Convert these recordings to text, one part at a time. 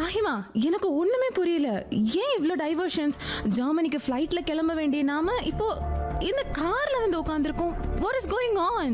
ஃபாஹிமா எனக்கு ஒண்ணுமே புரியல ஏன் இவ்ளோ டைவர்ஷன்ஸ் ஜெர்மனிக்கு ஃப்ளைட்ல கிளம்ப வேண்டிய நாம இப்போ இந்த கார்ல வந்து உட்காந்துருக்கோம் வாட் இஸ் கோயிங் ஆன்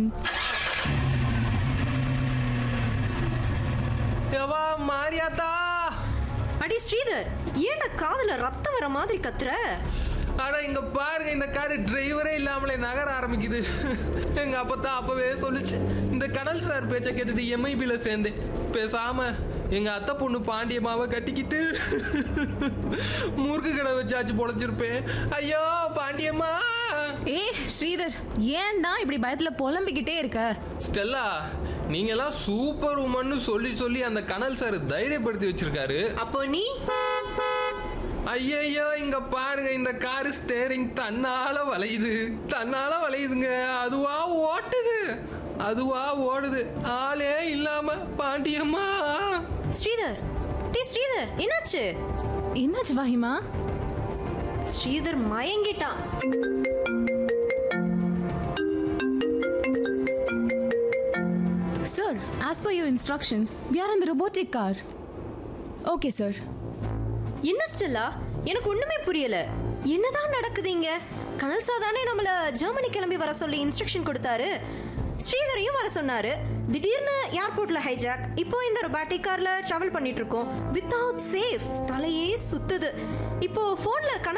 எவா மாரியாத்தா அடி ஸ்ரீதர் ஏன்டா காதுல ரத்தம் வர மாதிரி கத்துற அட இங்க பாருங்க இந்த காரு டிரைவரே இல்லாமலே நகர ஆரம்பிக்குது எங்க அப்பத்தா அப்பவே சொல்லுச்சு இந்த கடல் சார் பேச்ச கேட்டுட்டு எம்ஐபில சேர்ந்தேன் பேசாம எங்க அத்தை பொண்ணு பாண்டியம்மாவை கட்டிக்கிட்டு முறுக்கு கடை வச்சாச்சு பொழைச்சிருப்பேன் ஐயோ பாண்டியம்மா ஏ ஸ்ரீதர் ஏன்டா இப்படி பயத்துல புலம்பிக்கிட்டே இருக்க ஸ்டெல்லா நீங்கெல்லாம் சூப்பர் உமன்னு சொல்லி சொல்லி அந்த கனல் சார் தைரியப்படுத்தி வச்சிருக்காரு அப்போ நீ ஐயையோ இங்க பாருங்க இந்த காரு ஸ்டேரிங் தன்னால வளையுது தன்னால வளையுதுங்க அதுவா ஓட்டுது அதுவா ஓடுது ஆளே இல்லாம பாண்டியம்மா ஸ்ரீதர் டி ஸ்ரீதர் என்னாச்சு என்னாச்சு ஃபாஹிமா ஸ்ரீதர் மயங்கிட்டான் sir as per your instructions we are இந்த robotic கார் ஓகே சார் என்ன ஸ்டெல்லா எனக்கு ஒண்ணுமே புரியல என்னதான் நடக்குதுங்க கனல்சா தானே நம்மள ஜெர்மனி கிளம்பி வர சொல்லி இன்ஸ்ட்ரக்ஷன் கொடுத்தாரு ஸ்ரீதரையும் வர சொன்னாரு திடீர்னு ஏர்போர்ட்ல ஹைஜாக் இப்போ இந்த ரொபாட்டிக் கார்ல டிராவல் பண்ணிட்டு இருக்கோம் வித்தவுட் சேஃப் தலையே சுத்துது இப்போ போன்ல